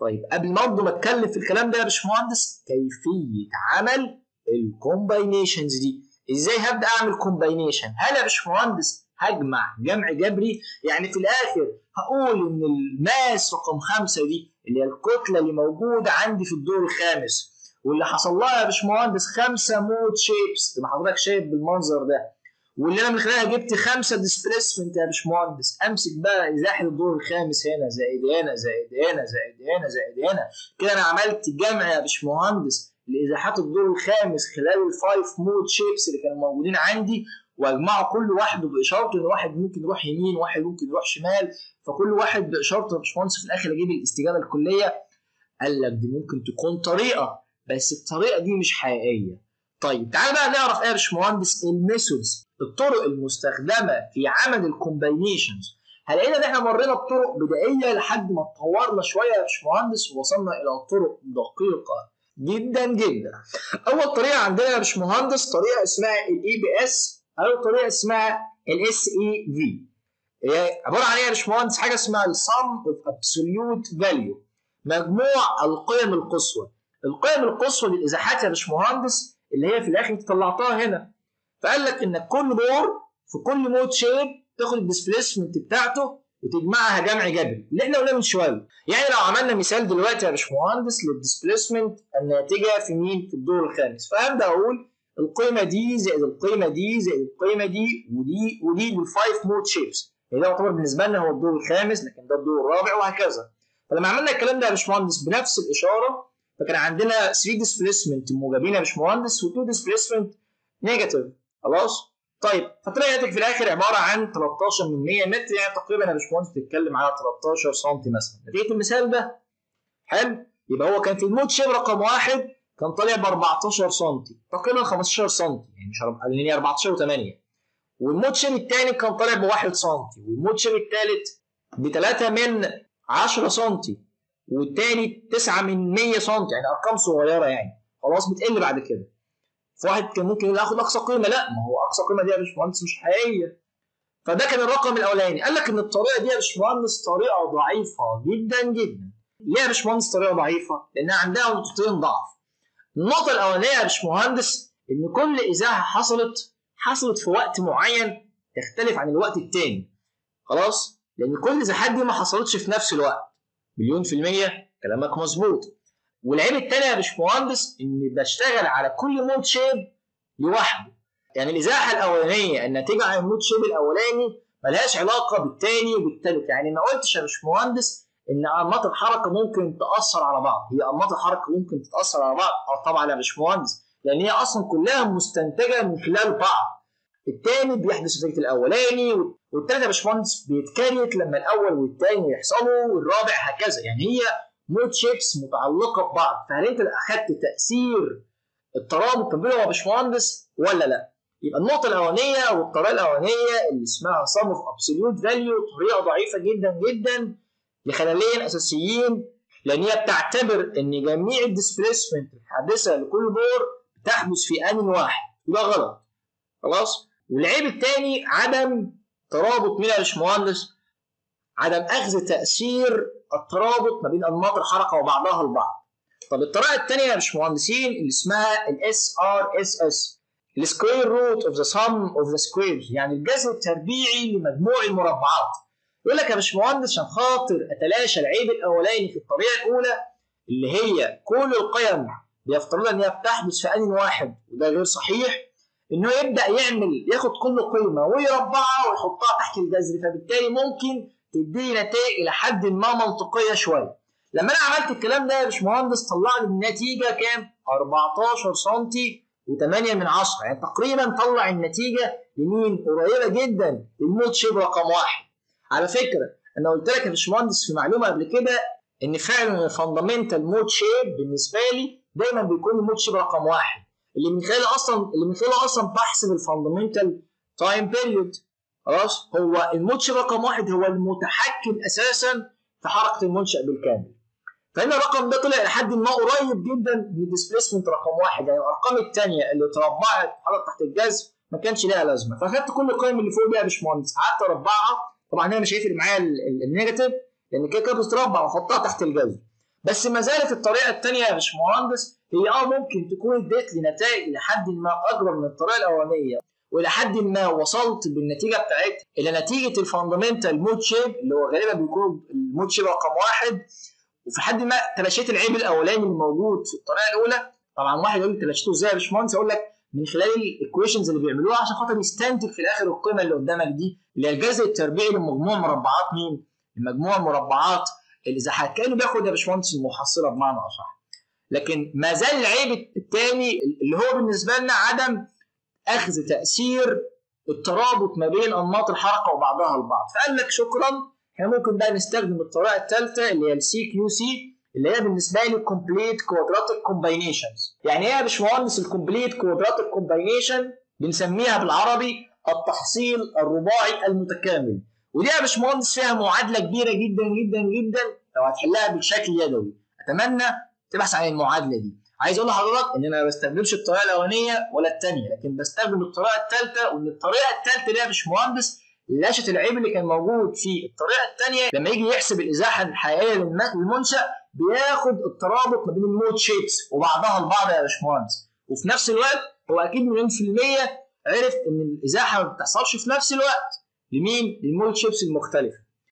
طيب قبل برضه ما اتكلم في الكلام ده يا باشمهندس كيفيه عمل الكومباينيشنز دي ازاي هبدا اعمل كومباينيشن هل يا باشمهندس هجمع جمع جبري يعني في الاخر هقول ان الماس رقم خمسة دي اللي هي الكتله اللي موجوده عندي في الدور الخامس واللي حصل لها يا باشمهندس خمسه مود شيبس زي ما حضرتك شايف بالمنظر ده واللي انا من خلالها جبت خمسه ديسبيسمنت يا باشمهندس امسك بقى ازاحه الدور الخامس هنا زائد هنا زائد هنا زائد هنا زائد هنا كده انا عملت جمع يا باشمهندس لازاحات الدور الخامس خلال الفايف مود شيبس اللي كانوا موجودين عندي واجمعه كل واحد باشارته ان واحد ممكن يروح يمين واحد ممكن يروح شمال فكل واحد باشارته يا باشمهندس في الاخر اجيب الاستجابه الكليه قال لك دي ممكن تكون طريقه بس الطريقه دي مش حقيقيه طيب تعال بقى نعرف ايه يا باشمهندس الميثودز الطرق المستخدمه في عمل الكومباينيشنز هلاقينا ان احنا مرينا بطرق بدائيه لحد ما اتطورنا شويه يا باشمهندس ووصلنا الى طرق دقيقه جدا جدا اول طريقه عندنا يا باشمهندس طريقه اسمها الاي بي اس او طريقه اسمها الاس اي في هي عباره عن ايه يا باشمهندس حاجه اسمها السم اوف ابسوليوت فاليو مجموع القيم القصوى القيم القصوى للازاحات يا باشمهندس اللي هي في الاخر انت طلعتها هنا فقال لك انك كل دور في كل مود شيب تاخد الديسبيسمنت بتاعته وتجمعها جمع جبري اللي احنا قلناه من شويه يعني لو عملنا مثال دلوقتي يا باشمهندس للديسبيسمنت الناتجه في مين في الدور الخامس فهبدا اقول القيمه دي زائد القيمه دي زائد القيمه دي ودي ودي للفايف مود شيبس يعني ده يعتبر بالنسبه لنا هو الدور الخامس لكن ده الدور الرابع وهكذا فلما عملنا الكلام ده يا باشمهندس بنفس الاشاره فكان عندنا 3 ديسبيسمنت موجبين يا باشمهندس و2 ديسبيسمنت نيجاتيف خلاص طيب فتلاقي في الاخر عباره عن 13 من 100 متر يعني تقريبا يا باشمهندس بتتكلم على 13 سم مثلا نتيجه المثال ده حلو يبقى هو كان في المود شيب رقم واحد كان طالع ب 14 سم تقريبا 15 سم يعني مش يعني 14 و8 والمود شيب الثاني كان طالع ب 1 سم والمود شيب الثالث ب 3 من 10 سم والثاني 9 من 100 سم يعني ارقام صغيره يعني خلاص بتقل بعد كده فواحد كان ممكن ياخد اقصى قيمه لا ما هو اقصى قيمه دي يا باشمهندس مش حقيقيه فده كان الرقم الاولاني قال لك ان الطريقه دي يا باشمهندس طريقه ضعيفه جدا جدا ليه يا باشمهندس طريقه ضعيفه؟ لان عندها نقطتين ضعف النقطه الاولانيه يا باشمهندس ان كل ازاحه حصلت حصلت في وقت معين يختلف عن الوقت التاني خلاص لان كل الازاحات دي ما حصلتش في نفس الوقت مليون في المية كلامك مظبوط والعيب التاني يا باشمهندس اني بشتغل على كل مود شيب لوحده يعني الازاحه الاولانيه الناتجه عن المود شيب الاولاني ملهاش علاقه بالتاني وبالتالت يعني ما قلتش يا باشمهندس ان انماط الحركه ممكن تاثر على بعض هي انماط الحركه ممكن تتاثر على بعض اه طبعا يا باشمهندس لان هي اصلا كلها مستنتجه من خلال بعض التاني بيحدث نتيجه الاولاني والتالت يا باشمهندس بيتكريت لما الاول والتاني يحصلوا والرابع هكذا يعني هي مود شيبس متعلقه ببعض فهل انت اخذت تاثير الترابط ما بينهم يا باشمهندس ولا لا؟ يبقى النقطة الأولانية والطريقة الأولانية اللي اسمها sum of absolute value طريقة ضعيفة جدا جدا لخللين أساسيين لأن هي بتعتبر إن جميع الديسبيسمنت الحادثة لكل دور بتحدث في آن واحد وده غلط خلاص؟ والعيب الثاني عدم ترابط مين يا باشمهندس؟ عدم أخذ تأثير الترابط ما بين انماط الحركه وبعضها البعض. طب الطريقه الثانيه يا باشمهندسين اللي اسمها الاس ار اس اس السكوير روت اوف ذا سم اوف ذا سكويرز يعني الجذر التربيعي لمجموع المربعات. يقول لك يا باشمهندس عشان خاطر اتلاشى العيب الاولاني في الطريقه الاولى اللي هي كل القيم بيفترض ان هي بتحدث في ان واحد وده غير صحيح انه يبدا يعمل ياخد كل قيمه ويربعها ويحطها تحت الجذر فبالتالي ممكن تديني نتائج الى حد ما منطقيه شويه. لما انا عملت الكلام ده يا باشمهندس طلع لي النتيجه كام؟ 14 سم و8 من 10 يعني تقريبا طلع النتيجه لمين؟ قريبه جدا للمود شيب رقم واحد. على فكره انا قلت لك يا باشمهندس في معلومه قبل كده ان فعلا الفاندامنتال مود شيب بالنسبه لي دايما بيكون المود شيب رقم واحد اللي من خلاله اصلا اللي من خلاله اصلا بحسب الفاندامنتال تايم بيريود خلاص هو المنشأ رقم واحد هو المتحكم اساسا في حركه المنشأ بالكامل فهنا الرقم ده طلع لحد ما قريب جدا من الديسبيسمنت رقم واحد يعني الارقام الثانيه اللي اتربعت حركه تحت الجذر ما كانش ليها لازمه فاخدت كل القيم اللي فوق دي يا باشمهندس قعدت اربعها طبعا هنا مش هيفرق معايا النيجاتيف لان كده كده بتتربع واحطها تحت الجذر بس ما زالت الطريقه الثانيه يا باشمهندس هي اه ممكن تكون اديت لي نتائج لحد ما اكبر من الطريقه الاولانيه والى حد ما وصلت بالنتيجه بتاعتها الى نتيجه الفاندمنتال مود شيب اللي هو غالبا بيكون المود شيب رقم واحد وفي حد ما تلاشيت العيب الاولاني اللي موجود في الطريقه الاولى طبعا واحد يقول لي تلاشيته ازاي يا باشمهندس اقول لك من خلال الايكويشنز اللي بيعملوها عشان خاطر يستنتج في الاخر القيمه اللي قدامك دي اللي هي الجذر التربيعي لمجموع مربعات مين؟ مجموع المربعات اللي اذا كانه بياخد يا باشمهندس المحصله بمعنى اصح. لكن ما زال العيب الثاني اللي هو بالنسبه لنا عدم اخذ تاثير الترابط ما بين انماط الحركه وبعضها البعض فقال لك شكرا احنا ممكن بقى نستخدم الطريقه الثالثه اللي هي السي كيو سي اللي هي بالنسبه لي كومبليت كوادراتيك كومباينيشنز يعني ايه يا باشمهندس الكومبليت كوادراتيك كومباينيشن بنسميها بالعربي التحصيل الرباعي المتكامل ودي يا باشمهندس فيها معادله كبيره جدا جدا جدا لو هتحلها بالشكل اليدوي اتمنى تبحث عن المعادله دي عايز اقول لحضرتك ان انا ما بستخدمش الطريقه الاولانيه ولا الثانيه لكن بستخدم الطريقه الثالثه وان الطريقه الثالثه دي يا باشمهندس لاشت العيب اللي كان موجود في الطريقه الثانيه لما يجي يحسب الازاحه الحقيقيه للمنشا بياخد الترابط ما بين المود شيبس وبعضها البعض يا باشمهندس وفي نفس الوقت هو اكيد مليون في الميه عرف ان الازاحه ما بتحصلش في نفس الوقت لمين؟ للمود شيبس المختلفه